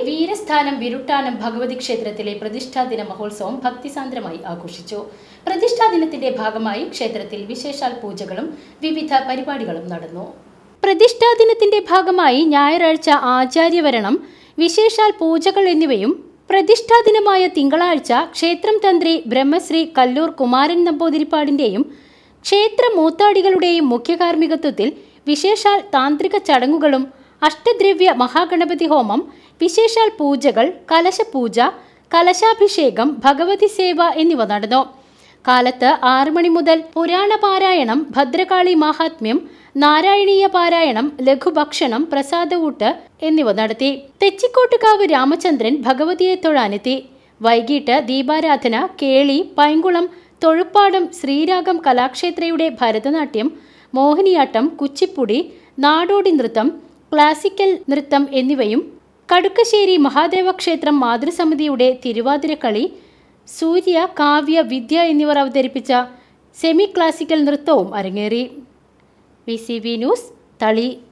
വീരസ്ഥാനം വിരുട്ടാനം ഭഗവതി ക്ഷേത്രത്തിലെ പ്രതിഷ്ഠാദിന മഹോത്സവം ഭക്തിസാന്ദ്രമായി ആഘോഷിച്ചു പ്രതിഷ്ഠാദിനത്തിന്റെ ഭാഗമായി ക്ഷേത്രത്തിൽ വിശേഷാൽ പൂജകളും വിവിധ പരിപാടികളും നടന്നു പ്രതിഷ്ഠാദിനത്തിന്റെ ഭാഗമായി ഞായറാഴ്ച ആചാര്യവരണം വിശേഷാൽ പൂജകൾ എന്നിവയും പ്രതിഷ്ഠാദിനമായ തിങ്കളാഴ്ച ക്ഷേത്രം തന്ത്രി ബ്രഹ്മശ്രീ കല്ലൂർ കുമാരൻ നമ്പൂതിരിപ്പാടിന്റെയും ക്ഷേത്ര മൂത്താടികളുടെയും മുഖ്യകാർമ്മികത്വത്തിൽ വിശേഷാൽ താന്ത്രിക ചടങ്ങുകളും അഷ്ടദ്രവ്യ മഹാഗണപതി ഹോമം വിശേഷാൽ പൂജകൾ കലശപൂജ കലശാഭിഷേകം ഭഗവതി സേവ എന്നിവ നടന്നു കാലത്ത് ആറു മണി മുതൽ പുരാണ പാരായണം ഭദ്രകാളി മാഹാത്മ്യം നാരായണീയ പാരായണം ലഘുഭക്ഷണം പ്രസാദഊട്ട് എന്നിവ നടത്തി തെച്ചിക്കോട്ടുകാവ് രാമചന്ദ്രൻ ഭഗവതിയെ തൊഴാനെത്തി വൈകിട്ട് ദീപാരാധന കേളി പൈങ്കുളം തൊഴുപ്പാടം ശ്രീരാഗം കലാക്ഷേത്രയുടെ ഭരതനാട്യം മോഹിനിയാട്ടം കുച്ചിപ്പുടി നാടോടി നൃത്തം ക്ലാസിക്കൽ നൃത്തം എന്നിവയും കടുക്കശ്ശേരി മഹാദേവ ക്ഷേത്രം മാതൃസമിതിയുടെ തിരുവാതിരക്കളി സൂര്യ കാവ്യ വിദ്യ എന്നിവർ അവതരിപ്പിച്ച സെമി ക്ലാസിക്കൽ നൃത്തവും അരങ്ങേറി വി സി വി ന്യൂസ് തളി